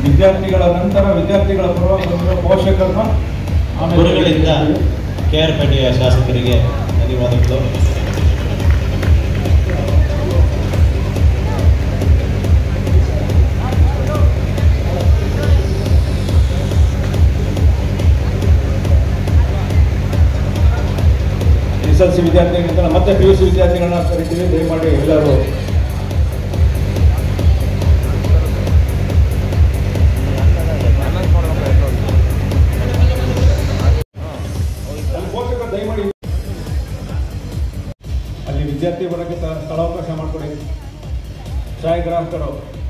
ವಿದ್ಯಾರ್ಥಿಗಳ ನಂತರ ವಿದ್ಯಾರ್ಥಿಗಳ ಪರ ಬಂದಿರೋ ಪೋಷಕರನ್ನ ಆಮೇಲೆ ಗುರುಗಳಿಂದ ಕೆ ಆರ್ ಪೇಟೆಯ ಶಾಸಕರಿಗೆ ಧನ್ಯವಾದಗಳು ಎಸ್ ಎಲ್ ಸಿ ವಿದ್ಯಾರ್ಥಿಗಳಿಂದ ಮತ್ತೆ ಪಿ ಯು ಸಿ ವಿದ್ಯಾರ್ಥಿಗಳನ್ನ ಕರಿತೀವಿ ದಯಮಾಡಿ ಎಲ್ಲರೂ ಅಲ್ಲಿ ಪೋಷಕರು ದಯಮಾಡಿ ಅಲ್ಲಿ ವಿದ್ಯಾರ್ಥಿ ಬರೋಕ್ಕೆ ತ- ಸ್ಥಳಾವಕಾಶ ಮಾಡಿಕೊಡಿ ಛಾಯಾಗ್ರಾಹಕರು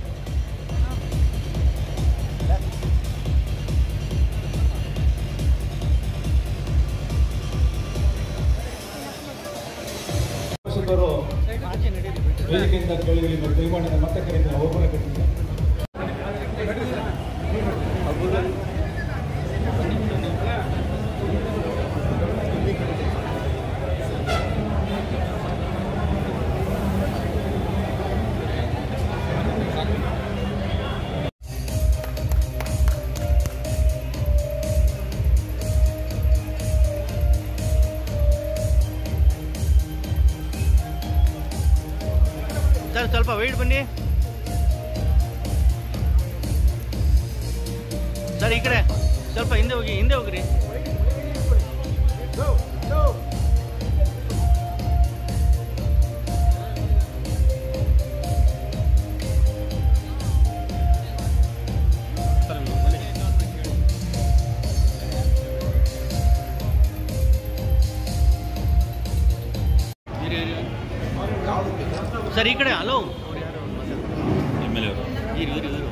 ಪೋಷಕರು ವೇದಿಕೆಯಿಂದ ಕೇಳಿದಲ್ಲಿ ದಯಮಾಡಿ ಮತ್ತೆ ಕರೀತೀನಿ ಒಬ್ಬರೇ ಕರೀತೀನಿ ಸರ್ ಸ್ವಲ್ಪ ವೆಯ್ಟ್ ಬನ್ನಿ ಸರ್ ಈ ಕಡೆ ಸ್ವಲ್ಪ ಹಿಂದೆ ಹೋಗಿ ಹಿಂದೆ ಹೋಗ್ರಿ ಸರ್ ಈ ಕಡೆ ಹಲೋ ಎಮ್ ಎಲ್ ಎ ಇರು ಇರು ಇರು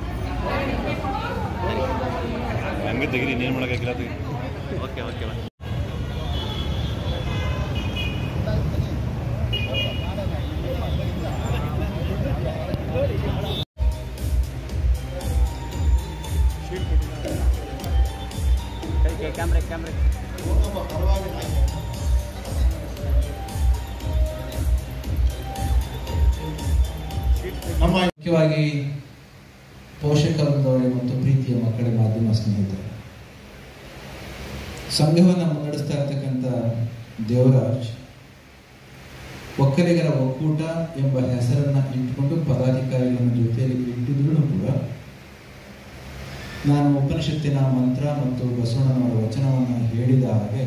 ಹಂಗೆ ತೆಗೀರಿ ಇನ್ನೇನು ಮಾಡೋಕ್ಕಾಗಿಲ್ಲ ತೆಗಿ ಓಕೆ ಓಕೆ ಕ್ಯಾಮ್ರಾ ಕ್ಯಾಮ್ರಾ ಮುಖ್ಯವಾಗಿ ಪೋಷಕರೊಂದವರಿಗೆ ಮತ್ತು ಪ್ರೀತಿಯ ಮಕ್ಕಳ ಮಾಧ್ಯಮ ಸ್ನೇಹಿತರು ಸಂಘವನ್ನು ಮುನ್ನಡೆಸ್ತಾ ಇರ್ತಕ್ಕಂಥ ದೇವರಾಜ್ ಒಕ್ಕಲಿಗರ ಒಕ್ಕೂಟ ಎಂಬ ಹೆಸರನ್ನ ಇಟ್ಟುಕೊಂಡು ಪದಾಧಿಕಾರಿಗಳನ್ನು ಜೊತೆಯಲ್ಲಿ ಇಟ್ಟಿದ್ರು ಕೂಡ ನಾನು ಉಪನಿಷತ್ತಿನ ಮಂತ್ರ ಮತ್ತು ಬಸವಣ್ಣನವರ ವಚನವನ್ನು ಹೇಳಿದ ಹಾಗೆ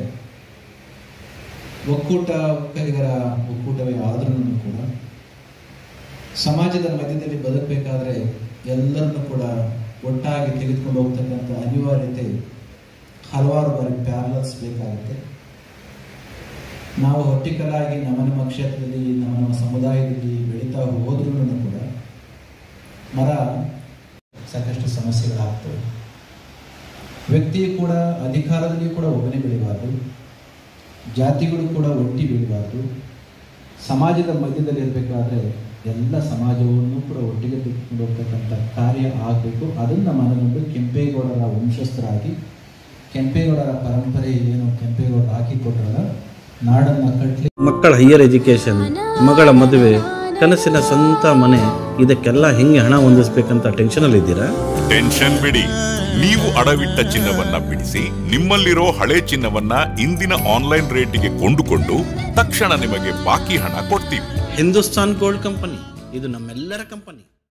ಒಕ್ಕೂಟ ಒಕ್ಕಲಿಗರ ಒಕ್ಕೂಟವೇ ಆದ್ರೂ ಕೂಡ ಸಮಾಜದ ಮಧ್ಯದಲ್ಲಿ ಬದುಕಬೇಕಾದ್ರೆ ಎಲ್ಲರನ್ನು ಕೂಡ ಒಟ್ಟಾಗಿ ತೆಗೆದುಕೊಂಡು ಹೋಗ್ತಕ್ಕಂಥ ಅನಿವಾರ್ಯತೆ ಹಲವಾರು ಬಾರಿ ಪ್ಯಾರಲಲ್ಸ್ ಬೇಕಾಗುತ್ತೆ ನಾವು ಹೊಟ್ಟಿಕಲಾಗಿ ನಮ್ಮ ನಮ್ಮ ಕ್ಷೇತ್ರದಲ್ಲಿ ನಮ್ಮ ನಮ್ಮ ಸಮುದಾಯದಲ್ಲಿ ಬೆಳೀತಾ ಹೋದ್ರೂ ಕೂಡ ಮರ ಸಾಕಷ್ಟು ಸಮಸ್ಯೆಗಳಾಗ್ತವೆ ವ್ಯಕ್ತಿಯು ಕೂಡ ಅಧಿಕಾರದಲ್ಲಿ ಕೂಡ ಒಬ್ಬನೇ ಬೆಳಿಬಾರ್ದು ಜಾತಿಗಳು ಕೂಡ ಒಟ್ಟಿ ಬೆಳಿಬಾರ್ದು ಸಮಾಜದ ಮಧ್ಯದಲ್ಲಿ ಇರಬೇಕಾದ್ರೆ ಎಲ್ಲ ಸಮಾಜವನ್ನು ಕೂಡ ಒಟ್ಟಿಗೆ ತೆಗೆದುಕೊಂಡು ಹೋಗ್ತಕ್ಕಂಥ ಕಾರ್ಯ ಆಗಬೇಕು ಅದನ್ನು ಮನಗಂಡು ಕೆಂಪೇಗೌಡರ ವಂಶಸ್ಥರಾಗಿ ಕೆಂಪೇಗೌಡರ ಪರಂಪರೆ ಏನು ಕೆಂಪೇಗೌಡರು ಹಾಕಿಕೊಟ್ರಲ್ಲ ನಾಡನ್ನು ಕಟ್ಟಲಿ ಮಕ್ಕಳ ಹೈಯರ್ ಎಜುಕೇಷನ್ ಮಗಳ ಮದುವೆ ಕನಸಿನ ಸ್ವಂತ ಮನೆ ಇದಕ್ಕೆಲ್ಲ ಹೆಂಗೆ ಹಣ ಹೊಂದಿಸ್ಬೇಕಂತ ಟೆನ್ಷನಲ್ಲಿದ್ದೀರಾ ಟೆನ್ಷನ್ ಬಿಡಿ ನೀವು ಅಡವಿಟ್ಟ ಚಿನ್ನವನ್ನ ಬಿಡಿಸಿ ನಿಮ್ಮಲ್ಲಿರೋ ಹಳೆ ಚಿನ್ನವನ್ನ ಇಂದಿನ ಆನ್ಲೈನ್ ರೇಟಿಗೆ ಕೊಂಡುಕೊಂಡು ತಕ್ಷಣ ನಿಮಗೆ ಬಾಕಿ ಹಣ ಕೊಡ್ತೀವಿ ಹಿಂದೂಸ್ತಾನ್ ಗೋಲ್ಡ್ ಕಂಪನಿ ಇದು ನಮ್ಮೆಲ್ಲರ ಕಂಪನಿ